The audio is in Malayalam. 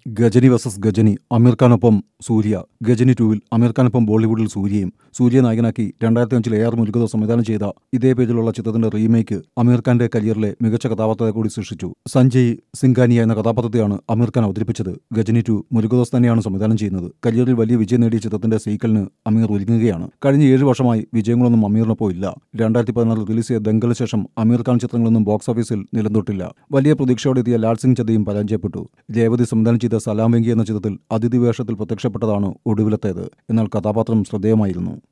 ഗജനി വസസ് ഗജനി അമീർ ഖാനൊപ്പം സൂര്യ ഗജനി ടൂവിൽ അമീർ ഖാനൊപ്പം ബോളിവുഡിൽ സൂര്യയും സൂര്യ നായകനാക്കി രണ്ടായിരത്തി അഞ്ചിൽ എ ആർ മുരുകദോസ് സംവിധാനം ചെയ്ത ഇതേ പേജിലുള്ള ചിത്രത്തിന്റെ റീമേക്ക് അമീർ ഖാന്റെ കരിയറിലെ മികച്ച കഥാപാത്രത്തെ കൂടി സൃഷ്ടിച്ചു സഞ്ജയ് സിംഗാനിയ എന്ന കഥാപാത്രത്തെയാണ് അമീർ ഖാൻ അവതരിപ്പിച്ചത് ഗജനി ടു മുരുകദോസ് തന്നെയാണ് സംവിധാനം ചെയ്യുന്നത് കരിയറിൽ വലിയ വിജയം നേടിയ ചിത്രത്തിന്റെ സീക്വലിന് അമീർ ഒരുങ്ങുകയാണ് കഴിഞ്ഞ ഏഴ് വർഷമായി വിജയങ്ങളൊന്നും അമീറിനൊപ്പം ഇല്ല രണ്ടായിരത്തി പതിനാറിൽ റിലീസ് ചെയ്ത ദംഗലിന് ശേഷം അമീർ ഖാൻ ചിത്രങ്ങളൊന്നും ബോക്സ് ഓഫീസിൽ നിലനിർത്തില്ല വലിയ പ്രതീക്ഷയോടെ എത്തിയ ലാൽ സിംഗ് ചതയും പരാജയപ്പെട്ടു രേവതി സംവിധാനം ചെയ്ത സലാം വെങ്കി എന്ന ചിത്രത്തിൽ അതിഥി വേഷത്തിൽ പ്രത്യക്ഷപ്പെട്ടതാണ് ഒടുവിലത്തേത് എന്നാൽ കഥാപാത്രം ശ്രദ്ധേയമായിരുന്നു